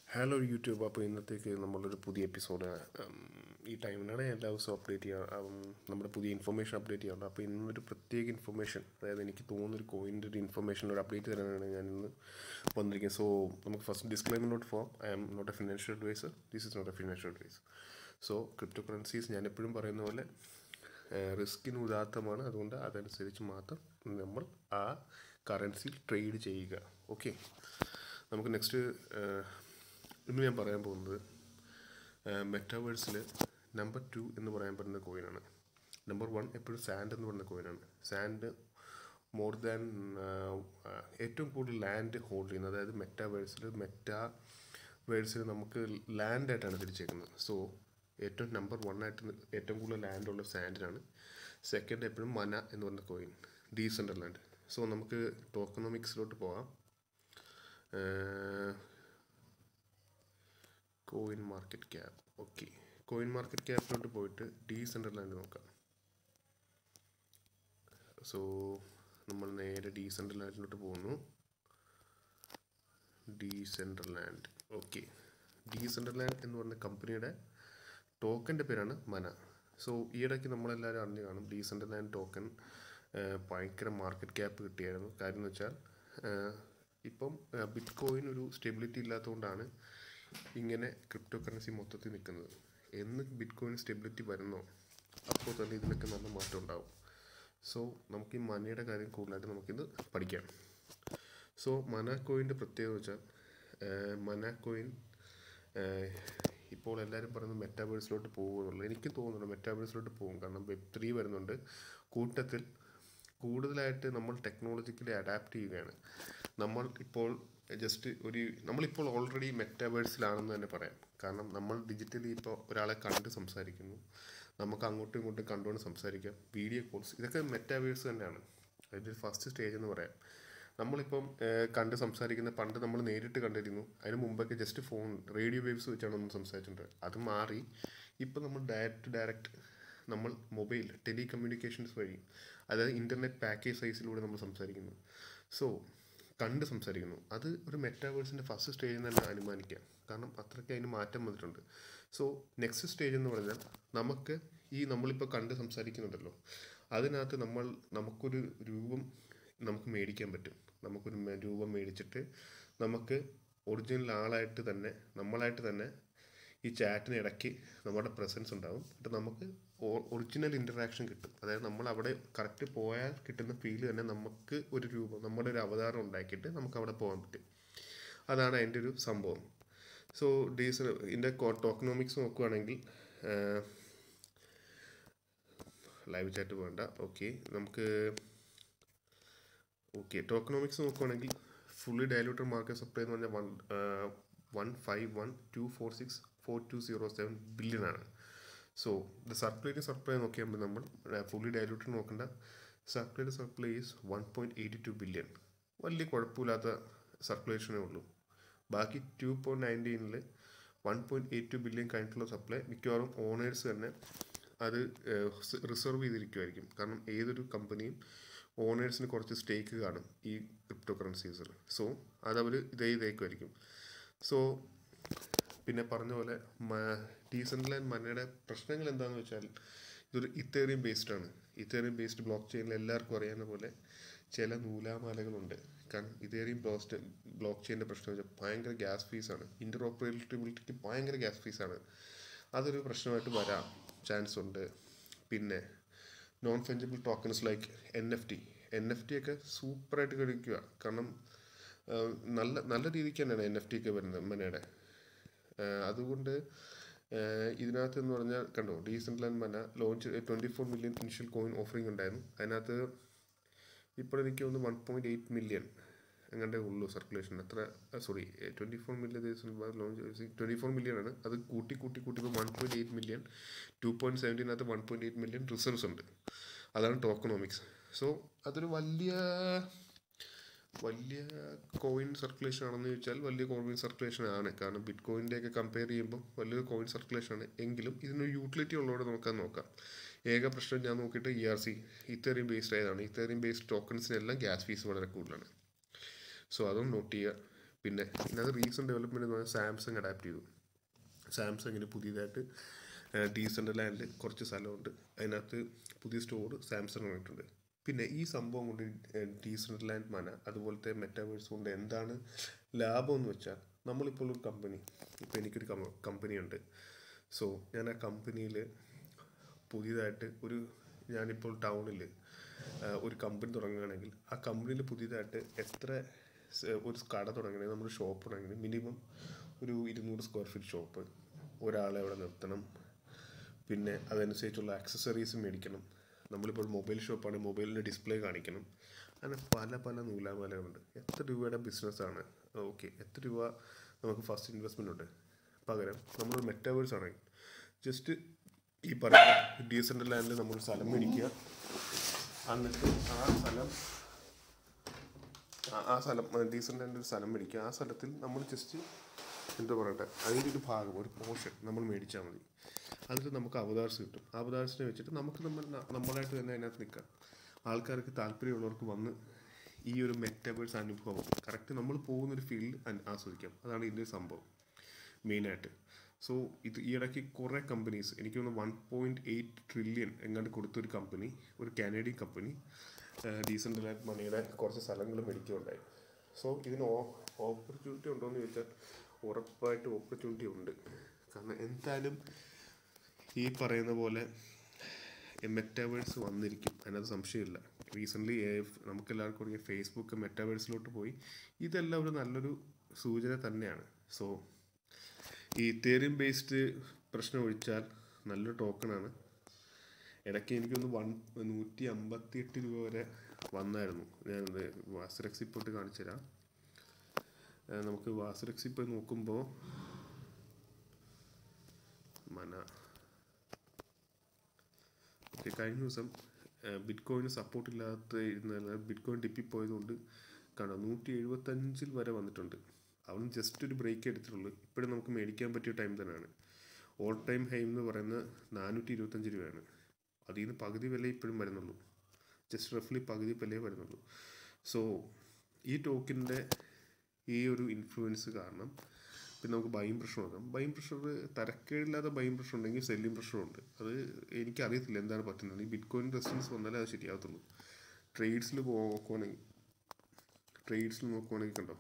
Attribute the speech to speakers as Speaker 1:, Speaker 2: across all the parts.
Speaker 1: hello YouTube അപ്പോൾ ഇന്നത്തേക്ക് നമ്മളൊരു പുതിയ എപ്പിസോഡ് ഈ ടൈമിലാണ് എല്ലാ ദിവസവും അപ്ഡേറ്റ് ചെയ്യുക ഉം, നമ്മുടെ പുതിയ ഇൻഫർമേഷൻ അപ്ഡേറ്റ് ചെയ്യാറുണ്ട് അപ്പോൾ ഇന്നൊരു പ്രത്യേക ഇൻഫർമേഷൻ അതായത് എനിക്ക് തോന്നുന്നൊരു കോയിൻ്റെ ഒരു ഇൻഫർമേഷൻ ഒരു അപ്ഡേറ്റ് തരാനാണ് ഞാൻ ഇന്ന് വന്നിരിക്കുന്നത് സോ നമുക്ക് ഫസ്റ്റ് ഡിസ്ക്ലൈമറിലോട്ട് പോകാം I am not a financial adviser this is not a financial adviser so crypto currencies ഞാൻ എപ്പോഴും പറയുന്ന പോലെ റിസ്കിന് ഉദാത്തമാണ് അതുകൊണ്ട് അതനുസരിച്ച് മാത്രം നമ്മൾ ആ കറൻസി ട്രേഡ് ചെയ്യുക ഓക്കെ നമുക്ക് നെക്സ്റ്റ് ഇന്ന് ഞാൻ പറയാൻ പോകുന്നത് മെറ്റാവേഴ്സിൽ നമ്പർ ടു എന്ന് പറയാൻ പറ്റുന്ന കോയിനാണ് നമ്പർ വൺ എപ്പോഴും സാൻഡ് എന്ന് പറയുന്ന കോയിനാണ് സാൻഡ് മോർ ദാൻ ഏറ്റവും കൂടുതൽ ലാൻഡ് ഹോൾഡ് ചെയ്യുന്നത് അതായത് മെറ്റാവേഴ്സിൽ മെറ്റാ വേഴ്സിൽ നമുക്ക് ലാൻഡായിട്ടാണ് തിരിച്ചേക്കുന്നത് സോ ഏറ്റവും നമ്പർ വൺ ആയിട്ട് ഏറ്റവും കൂടുതൽ ലാൻഡ് ഉള്ള സാൻഡിനാണ് സെക്കൻഡ് എപ്പോഴും മന എന്ന് പറയുന്ന കോയിൻ ഡീസെൻ്റർ ലാൻഡ് സോ നമുക്ക് ടോക്കണോമിക്സിലോട്ട് പോകാം coin market cap okay coin market ക്യാപ്പിലോട്ട് പോയിട്ട് ഡീസെൻ്റർ ലാൻഡ് നോക്കാം സോ നമ്മൾ നേരെ ഡീസെൻ്റർ ലാൻഡിലോട്ട് പോകുന്നു Decentraland okay Decentraland എന്ന് പറഞ്ഞ കമ്പനിയുടെ ടോക്കൻ്റെ പേരാണ് മന സോ ഈയിടയ്ക്ക് നമ്മളെല്ലാവരും അറിഞ്ഞു കാണും ഡീസെൻ്റർ ലാൻഡ് ടോക്കൺ ഭയങ്കര മാർക്കറ്റ് ക്യാപ്പ് കിട്ടിയായിരുന്നു കാര്യം എന്ന് വെച്ചാൽ ഏഹ്, ഇപ്പം ബിറ്റ് കോയിൻ ഒരു സ്റ്റെബിലിറ്റി ഇല്ലാത്തതുകൊണ്ടാണ് ഇങ്ങനെ ക്രിപ്റ്റോ കറൻസി മൊത്തത്തിൽ നിൽക്കുന്നത് എന്ന് ബിറ്റ് കോയിൻ സ്റ്റെബിലിറ്റി വരുന്നോ അപ്പോൾ തന്നെ ഇതിനൊക്കെ നല്ല മാറ്റം ഉണ്ടാവും സോ നമുക്ക് ഈ മണിയുടെ കാര്യം കൂടുതലായിട്ട് നമുക്കിത് പഠിക്കാം സോ മന കോയിൻ്റെ പ്രത്യേകത വെച്ചാൽ മന കോയിൻ ഇപ്പോൾ എല്ലാവരും പറയുന്നത് മെറ്റാവേഴ്സിലോട്ട് പോകുമെന്നുള്ളത് എനിക്ക് തോന്നുന്നുണ്ട് മെറ്റാവേഴ്സിലോട്ട് പോകും കാരണം വെബ് ത്രീ വരുന്നുണ്ട് കൂട്ടത്തിൽ കൂടുതലായിട്ട് നമ്മൾ ടെക്നോളജിക്കലി അഡാപ്റ്റ് ചെയ്യുകയാണ് നമ്മൾ ഇപ്പോൾ ജസ്റ്റ് ഒരു നമ്മളിപ്പോൾ ഓൾറെഡി മെറ്റാവേഴ്സിലാണെന്ന് തന്നെ പറയാം കാരണം നമ്മൾ ഡിജിറ്റലി ഇപ്പോൾ ഒരാളെ കണ്ട് സംസാരിക്കുന്നു നമുക്ക് അങ്ങോട്ടും ഇങ്ങോട്ടും കണ്ടുകൊണ്ട് സംസാരിക്കാം വീഡിയോ കോൾസ് ഇതൊക്കെ മെറ്റാവേഴ്സ് തന്നെയാണ് അതിൻ്റെ ഫസ്റ്റ് സ്റ്റേജ് എന്ന് പറയാം നമ്മളിപ്പം ഏഹ്, കണ്ട് സംസാരിക്കുന്ന പണ്ട് നമ്മൾ നേരിട്ട് കണ്ടിരുന്നു അതിന് മുമ്പൊക്കെ ജസ്റ്റ് ഫോൺ റേഡിയോ വേവ്സ് വെച്ചാണ് നമ്മൾ സംസാരിച്ചിട്ടുണ്ട് അത് മാറി ഇപ്പം നമ്മൾ ഡയറക്റ്റ് ഡയറക്റ്റ് നമ്മൾ മൊബൈൽ ടെലി കമ്മ്യൂണിക്കേഷൻസ് വഴി അതായത് ഇൻ്റർനെറ്റ് പാക്കേജ് സൈസിലൂടെ നമ്മൾ സംസാരിക്കുന്നു സോ കണ്ട് സംസാരിക്കുന്നു അത് ഒരു മെറ്റാവേഴ്സിൻ്റെ ഫസ്റ്റ് സ്റ്റേജിൽ തന്നെ അനുമാനിക്കാം കാരണം അത്രയ്ക്ക് അതിന് മാറ്റം വന്നിട്ടുണ്ട് സോ നെക്സ്റ്റ് സ്റ്റേജ് എന്ന് പറഞ്ഞാൽ നമുക്ക് ഈ നമ്മളിപ്പോൾ കണ്ട് സംസാരിക്കുന്നുണ്ടല്ലോ അതിനകത്ത് നമ്മൾ നമുക്കൊരു രൂപം നമുക്ക് മേടിക്കാൻ പറ്റും നമുക്കൊരു മെ- രൂപം മേടിച്ചിട്ട് നമുക്ക് ഒറിജിനൽ ആളായിട്ട് തന്നെ നമ്മളായിട്ട് തന്നെ ഈ ചാറ്റിന് ഇടയ്ക്ക് നമ്മുടെ പ്രസൻസ് ഉണ്ടാവും എന്നിട്ട് നമുക്ക് ഒറിജിനൽ ഇൻറ്ററാക്ഷൻ കിട്ടും അതായത് നമ്മൾ അവിടെ കറക്റ്റ് പോയാൽ കിട്ടുന്ന ഫീൽ തന്നെ നമുക്ക് ഒരു രൂപം നമ്മുടെ ഒരു അവതാരം ഉണ്ടാക്കിയിട്ട് നമുക്ക് അവിടെ പോകാൻ പറ്റും അതാണ് അതിൻ്റെ ഒരു സംഭവം സോ ഡീസൽ ഇതിൻ്റെ ടോക്കണോമിക്സ് നോക്കുകയാണെങ്കിൽ ലൈവ് ചാറ്റ് വേണ്ട ഓക്കെ നമുക്ക് ഓക്കെ ടോക്കണോമിക്സ് നോക്കുകയാണെങ്കിൽ ഫുള്ളി ഡയലൂട്ടഡ് മാർക്കറ്റ് സപ്ലൈ എന്ന് പറഞ്ഞാൽ one one five one two four six four two zero seven billion ആണ് സോ ദ സർക്കുലേറ്റിംഗ് സപ്ലൈ നോക്കിയാൽ നമ്മൾ ഫുള്ളി ഡയലൂട്ടഡ് നോക്കേണ്ട circulated supply is one point eighty two billion വലിയ കുഴപ്പമില്ലാത്ത സർക്കുലേഷനേ ഉള്ളൂ ബാക്കി ടു പോയിൻറ്റ് നയൻറ്റീനിൽ one point eight two billion കഴിഞ്ഞിട്ടുള്ള സപ്ലൈ മിക്കവാറും ഓണേഴ്സ് തന്നെ അത് റിസർവ് ചെയ്തിരിക്കുമായിരിക്കും കാരണം ഏതൊരു കമ്പനിയും ഓണേഴ്സിന് കുറച്ച് സ്റ്റേക്ക് കാണും ഈ ക്രിപ്റ്റോ കറൻസീസിൽ സോ അതവർ ഇതേ ഇതേക്കുമായിരിക്കും സോ പിന്നെ പറഞ്ഞ പോലെ ഡീസെൻ്റ് ലൈൻ മനയുടെ പ്രശ്നങ്ങൾ എന്താണെന്ന് വെച്ചാൽ ഇതൊരു ഇത്തേറിയം ബേസ്ഡ് ആണ് ഇത്തേറിയം ബേസ്ഡ് ബ്ലോക്ക് ചെയിനിൽ എല്ലാവർക്കും അറിയാവുന്ന പോലെ ചില നൂലാമാലകളുണ്ട് കാരണം ഇതേറിയം ബ്ലോസ്റ്റ് ബ്ലോക്ക് ചെയിൻ്റെ പ്രശ്നം വെച്ചാൽ ഭയങ്കര ഗ്യാസ് ഫീസാണ് ഇൻ്റർ ഓപ്പറേറ്റബിലിറ്റിക്ക് ഭയങ്കര ഗ്യാസ് ഫീസാണ് അതൊരു പ്രശ്നമായിട്ട് വരാം ചാൻസ് ഉണ്ട് പിന്നെ non fungible tokens like N F T N F T ഒക്കെ സൂപ്പറായിട്ട് കഴിക്കുക കാരണം ആ, നല്ല നല്ല രീതിക്ക് തന്നെയാണ് എൻ എഫ് ടി ഒക്കെ വരുന്നത് മനയുടെ അതുകൊണ്ട് ആ, ഇതിനകത്ത് എന്ന് പറഞ്ഞാൽ കണ്ടോ Decentraland MANA launch twenty four million initial coin offering ഉണ്ടായിരുന്നു അതിനകത്ത് ഇപ്പോൾ എനിക്ക് തോന്നുന്നു വൺ പോയിൻറ്റ് എയ്റ്റ് മില്യൺ അങ്ങനത്തെ ഉള്ളൂ സർക്കുലേഷൻ അത്ര sorry twenty four million launch twenty four million ആണ് അത് കൂട്ടി കൂട്ടി കൂട്ടി ഇപ്പോൾ one point eight million two point സെവൻറ്റീനകത്ത് one point eight million reserves ഉണ്ട് അതാണ് ടോക്കണോമിക്സ് സോ അതൊരു വലിയ വലിയ കോയിൻ സർക്കുലേഷൻ ആണെന്ന് ചോദിച്ചാൽ വലിയ കോയിൻ സർക്കുലേഷൻ ആണ് കാരണം ബിറ്റ് കോയിൻ്റെ ഒക്കെ കമ്പയർ ചെയ്യുമ്പോൾ വലിയൊരു കോയിൻ സർക്കുലേഷൻ ആണ് എങ്കിലും ഇതിനൊരു യൂട്ടിലിറ്റി ഉള്ളതുകൊണ്ട് നമുക്കത് നോക്കാം ഏക പ്രശ്നം ഞാൻ നോക്കിയിട്ട് E R C Ethereum based ആയതാണ് ഇത്തേറിയം ബേസ്ഡ് ടോക്കൺസിനെല്ലാം ഗ്യാസ് ഫീസ് വളരെ കൂടുതലാണ് സോ അതും നോട്ട് ചെയ്യുക പിന്നെ ഇതിനകത്ത് റീസെൻറ്റ് ഡെവലപ്മെൻറ്റ് എന്ന് പറഞ്ഞാൽ സാംസങ് അഡാപ്റ്റ് ചെയ്തു സാംസങ്ങിന് പുതിയതായിട്ട് ഡീസൻ്റ് ലാൻഡിൽ കുറച്ച് സ്ഥലമുണ്ട് അതിനകത്ത് പുതിയ സ്റ്റോർ സാംസങ് വന്നിട്ടുണ്ട് പിന്നെ ഈ സംഭവം കൊണ്ട് ഡീസൻ്റ് ലാൻഡ് മന അതുപോലത്തെ മെറ്റാവേഴ്സ് കൊണ്ട് എന്താണ് ലാഭം എന്ന് വെച്ചാൽ നമ്മളിപ്പോൾ ഒരു കമ്പനി ഇപ്പോൾ എനിക്കൊരു കമ്പനി ഉണ്ട് സോ ഞാൻ ആ കമ്പനിയിൽ പുതിയതായിട്ട് ഒരു ഞാനിപ്പോൾ ടൗണിൽ ഒരു കമ്പനി തുടങ്ങുകയാണെങ്കിൽ ആ കമ്പനിയിൽ പുതിയതായിട്ട് എത്ര സ് ഒരു കട തുടങ്ങണമെങ്കിൽ നമ്മൾ ഷോപ്പ് തുടങ്ങണമെങ്കിൽ മിനിമം ഒരു ഇരുന്നൂറ് സ്ക്വയർ ഫീറ്റ് ഷോപ്പ് ഒരാളെ അവിടെ നിർത്തണം പിന്നെ അതനുസരിച്ചുള്ള ആക്സസറീസ് മേടിക്കണം നമ്മളിപ്പോൾ മൊബൈൽ ഷോപ്പാണെങ്കിൽ മൊബൈലിൻ്റെ ഡിസ്പ്ലേ കാണിക്കണം അങ്ങനെ പല പല നൂലാമാലകളുണ്ട് എത്ര രൂപയുടെ ബിസിനസ്സാണ് ഓക്കെ എത്ര രൂപ നമുക്ക് ഫസ്റ്റ് ഇൻവെസ്റ്റ്മെൻ്റ് ഉണ്ട് പകരം നമ്മൾ മെറ്റാവേഴ്സ് ആണെങ്കിൽ ജസ്റ്റ് ഈ പറയുന്ന ഡീസൻ്റ് ലാൻഡിൽ നമ്മൾ സ്ഥലം മേടിക്കുക എന്നിട്ട് ആ സ്ഥലം ആ- ആ സ്ഥലം ഡീസൻ്റ് ലാൻഡിൽ ഒരു സ്ഥലം മേടിക്കുക ആ സ്ഥലത്തിൽ നമ്മൾ ജസ്റ്റ് എന്താ പറയട്ടെ അതിൻ്റെ ഒരു ഭാഗം ഒരു പോർഷൻ നമ്മൾ മേടിച്ചാൽ മതി അതിൽ നമുക്ക് അവതാർസ് കിട്ടും അവതാർസിനെ വെച്ചിട്ട് നമുക്ക് നമ്മൾ ന- നമ്മളായിട്ട് തന്നെ അതിനകത്ത് നിൽക്കാം ആൾക്കാർക്ക് താല്പര്യമുള്ളവർക്ക് വന്ന് ഈ ഒരു മെറ്റവേഴ്സ് അനുഭവം കറക്റ്റ് നമ്മൾ പോകുന്നൊരു ഫീൽഡ് ആസ്വദിക്കാം അതാണ് ഇതിൻ്റെ ഒരു സംഭവം മെയിനായിട്ട് സോ ഇത് ഈ ഇടയ്ക്ക് കുറേ കമ്പനീസ് എനിക്ക് തോന്നുന്നു വൺ പോയിൻറ്റ് എയ്റ്റ് ട്രില്യൺ എങ്ങാണ്ട് കൊടുത്തൊരു കമ്പനി ഒരു കാനഡിയൻ കമ്പനി ഡീസൻ്റ് ലൈഫ് മണിയുടെ കുറച്ച് സ്ഥലങ്ങൾ മേടിക്കുകയുണ്ടായി സോ ഇതിന് ഓപ്പർച്യൂണിറ്റി ഉണ്ടോ എന്ന് ചോദിച്ചാൽ ഉറപ്പായിട്ട് ഓപ്പർച്യൂണിറ്റി ഉണ്ട് കാരണം എന്തായാലും ഈ പറയുന്ന പോലെ മെറ്റാവേഴ്സ് വന്നിരിക്കും അതിനകത്ത് സംശയമില്ല റീസെൻ്റ്ലി നമുക്ക് എല്ലാവർക്കും അറിയാം ഫേസ്ബുക്ക് മെറ്റാവേഴ്സിലോട്ട് പോയി ഇതെല്ലാം ഒരു നല്ലൊരു സൂചന തന്നെയാണ് സോ ഈ തേറിയം ബേസ്ഡ് പ്രശ്നം ഒഴിച്ചാൽ നല്ലൊരു ടോക്കണാണ് ഇടയ്ക്ക് എനിക്കൊന്ന് വൺ നൂറ്റി അമ്പത്തി എട്ട് രൂപ വരെ വന്നായിരുന്നു ഞാനത് വാസറക്സി പോയിട്ട് കാണിച്ചു തരാം ഏഹ് നമുക്ക് വാസറക്സി പോയി നോക്കുമ്പോൾ മന ഓക്കെ കഴിഞ്ഞ ദിവസം ബിറ്റ് കോയിന് സപ്പോർട്ട് ഇല്ലാത്ത ഇരുന്ന ബിറ്റ് കോയിൻ ടിപ്പി പോയതുകൊണ്ട് കാണാം നൂറ്റി എഴുപത്തഞ്ചിൽ വരെ വന്നിട്ടുണ്ട് അവൻ ജസ്റ്റ് ഒരു ബ്രേക്ക് എടുത്തിട്ടുള്ളൂ ഇപ്പോഴും നമുക്ക് മേടിക്കാൻ പറ്റിയ ടൈം തന്നെയാണ് ഓൾ ടൈം ഹൈ എന്ന് പറയുന്നത് നാനൂറ്റി ഇരുപത്തഞ്ച് രൂപയാണ് അതിൽ നിന്ന് പകുതി വില ഇപ്പോഴും വരുന്നുള്ളൂ ജസ്റ്റ് റഫ്ലി പകുതി വിലയേ വരുന്നുള്ളൂ സോ ഈ ടോക്കിൻ്റെ ഈ ഒരു ഇൻഫ്ലുവൻസ് കാരണം പിന്നെ നമുക്ക് ബൈം പ്രഷർ നോക്കാം ബൈം പ്രഷർ തരക്കേടില്ലാത്ത ബൈം പ്രഷർ ഉണ്ടെങ്കിൽ സെല്ലിംഗ് പ്രഷറും ഉണ്ട് അത് എനിക്കറിയത്തില്ല എന്താണ് പറ്റുന്നത് ഈ ബിറ്റ് കോയിൻ റെസിസ്റ്റൻസ് വന്നാലേ അത് ശരിയാകത്തുള്ളൂ ട്രേഡ്സിൽ നോക്കുവാണെങ്കിൽ ട്രേഡ്സിൽ നോക്കുവാണെങ്കിൽ കണ്ടോ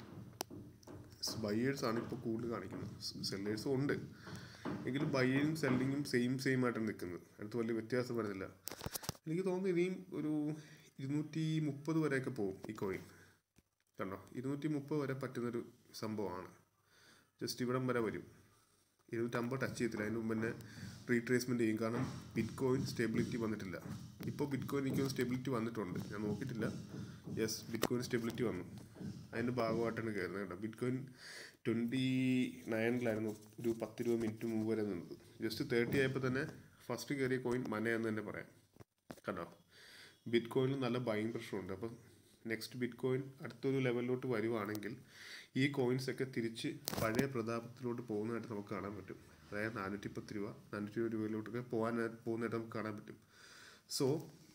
Speaker 1: ബയേഴ്സ് ആണ് ഇപ്പോൾ കൂടുതൽ കാണിക്കുന്നത് സെല്ലേഴ്സും ഉണ്ട് എങ്കിലും ബയ്യും സെല്ലിങ്ങും സെയിം സെയിം ആയിട്ടാണ് നിൽക്കുന്നത് അടുത്ത് വലിയ വ്യത്യാസം വരുന്നില്ല എനിക്ക് തോന്നുന്നു ഇനിയും ഒരു ഇരുന്നൂറ്റി മുപ്പത് വരെയൊക്കെ പോകും ഈ കോയിൻ കണ്ടോ ഇരുന്നൂറ്റി മുപ്പത് വരെ പറ്റുന്നൊരു സംഭവമാണ് ജസ്റ്റ് ഇവിടം വരെ വരും ഇരുന്നൂറ്റമ്പത് ടച്ച് ചെയ്യത്തില്ല അതിന് മുമ്പ് തന്നെ റീട്രേസ്മെൻറ്റ് ചെയ്യും കാരണം ബിറ്റ് കോയിൻ സ്റ്റെബിലിറ്റി വന്നിട്ടില്ല ഇപ്പോൾ ബിറ്റ് കോയിൻ എനിക്ക് സ്റ്റെബിലിറ്റി വന്നിട്ടുണ്ട് ഞാൻ നോക്കിയിട്ടില്ല യെസ് ബിറ്റ് കോയിൻ സ്റ്റെബിലിറ്റി വന്നു അതിൻ്റെ ഭാഗമായിട്ടാണ് കയറുന്നത് കേട്ടോ ബിറ്റ് കോയിൻ ട്വൻറ്റി നയനിലായിരുന്നു ഒരു പത്ത് രൂപ മിനിറ്റ് മുമ്പ് വരെ നിന്നത് ജസ്റ്റ് തേർട്ടി ആയപ്പോൾ തന്നെ ഫസ്റ്റ് കയറിയ കോയിൻ മനയെന്ന് തന്നെ പറയാം കണ്ടോ ബിറ്റ് കോയിനിൽ നല്ല ബൈങ് പ്രഷറുണ്ട് അപ്പം നെക്സ്റ്റ് ബിറ്റ് കോയിൻ അടുത്തൊരു ലെവലിലോട്ട് വരുവാണെങ്കിൽ ഈ കോയിൻസ് ഒക്കെ തിരിച്ച് പഴയ പ്രതാപത്തിലോട്ട് പോകുന്നതായിട്ട് നമുക്ക് കാണാൻ പറ്റും അതായത് നാനൂറ്റി പത്ത് രൂപ നാനൂറ്റി ഇരുപത് രൂപയിലോട്ടൊക്കെ പോകാൻ പോകുന്നതായിട്ട് നമുക്ക് കാണാൻ പറ്റും സോ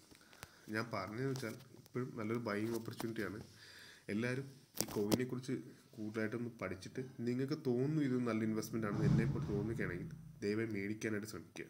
Speaker 1: ഞാൻ പറഞ്ഞതെന്ന് വെച്ചാൽ ഇപ്പോഴും നല്ലൊരു ബൈങ് ഓപ്പർച്യൂണിറ്റിയാണ് എല്ലാവരും ഈ കോയിനെ കുറിച്ച് കൂടുതലായിട്ടൊന്ന് പഠിച്ചിട്ട് നിങ്ങൾക്ക് തോന്നുന്നു ഇത് നല്ല ഇൻവെസ്റ്റ്മെൻ്റ് ആണെന്ന് എന്നെ ഇപ്പോൾ തോന്നുകയാണെങ്കിൽ ദയവായി മേടിക്കാനായിട്ട് ശ്രമിക്കുക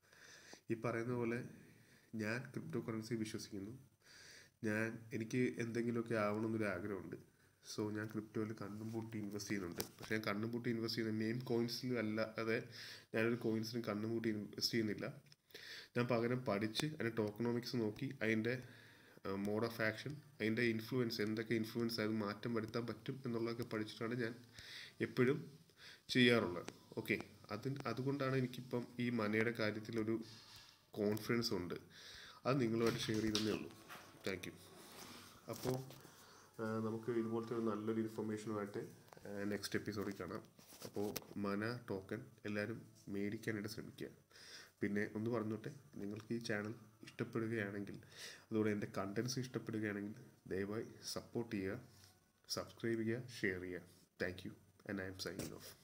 Speaker 1: ഈ പറയുന്ന പോലെ ഞാൻ ക്രിപ്റ്റോ കറൻസി വിശ്വസിക്കുന്നു ഞാൻ എനിക്ക് എന്തെങ്കിലുമൊക്കെ ആവണമെന്നൊരു ആഗ്രഹമുണ്ട് സോ ഞാൻ ക്രിപ്റ്റോയിൽ കണ്ണും പൂട്ടി ഇൻവെസ്റ്റ് ചെയ്യുന്നുണ്ട് പക്ഷേ ഞാൻ കണ്ണും പൂട്ടി ഇൻവെസ്റ്റ് ചെയ്യുന്ന മെയിൻ കോയിൻസിലും അല്ലാതെ ഞാനൊരു കോയിൻസിനും കണ്ണും പൂട്ടി ഇൻവെസ്റ്റ് ചെയ്യുന്നില്ല ഞാൻ പകരം പഠിച്ച് അതിൻ്റെ ടോക്കണോമിക്സ് നോക്കി അതിൻ്റെ മോഡ് ഓഫ് ആക്ഷൻ അതിൻ്റെ ഇൻഫ്ലുവൻസ് എന്തൊക്കെ ഇൻഫ്ലുവൻസ് അത് മാറ്റം വരുത്താൻ പറ്റും എന്നുള്ളതൊക്കെ പഠിച്ചിട്ടാണ് ഞാൻ എപ്പോഴും ചെയ്യാറുള്ളത് ഓക്കെ അതിന് അതുകൊണ്ടാണ് എനിക്കിപ്പം ഈ മനയുടെ കാര്യത്തിലൊരു കോൺഫിഡൻസ് ഉണ്ട് അത് നിങ്ങളുമായിട്ട് ഷെയർ ചെയ്തതേ ഉള്ളൂ താങ്ക് യു അപ്പോൾ നമുക്ക് ഇതുപോലത്തെ ഒരു നല്ലൊരു ഇൻഫർമേഷനുമായിട്ട് നെക്സ്റ്റ് എപ്പിസോഡിൽ കാണാം അപ്പോൾ മന ടോക്കൺ എല്ലാവരും മേടിക്കാനായിട്ട് ശ്രമിക്കുക പിന്നെ ഒന്ന് പറഞ്ഞോട്ടെ നിങ്ങൾക്ക് ഈ ചാനൽ ഇഷ്ടപ്പെടുകയാണെങ്കിൽ അതുപോലെ എൻ്റെ കണ്ടൻസ് ഇഷ്ടപ്പെടുകയാണെങ്കിൽ ദയവായി സപ്പോർട്ട് ചെയ്യുക സബ്സ്ക്രൈബ് ചെയ്യുക ഷെയർ ചെയ്യുക thank you and I'm signing of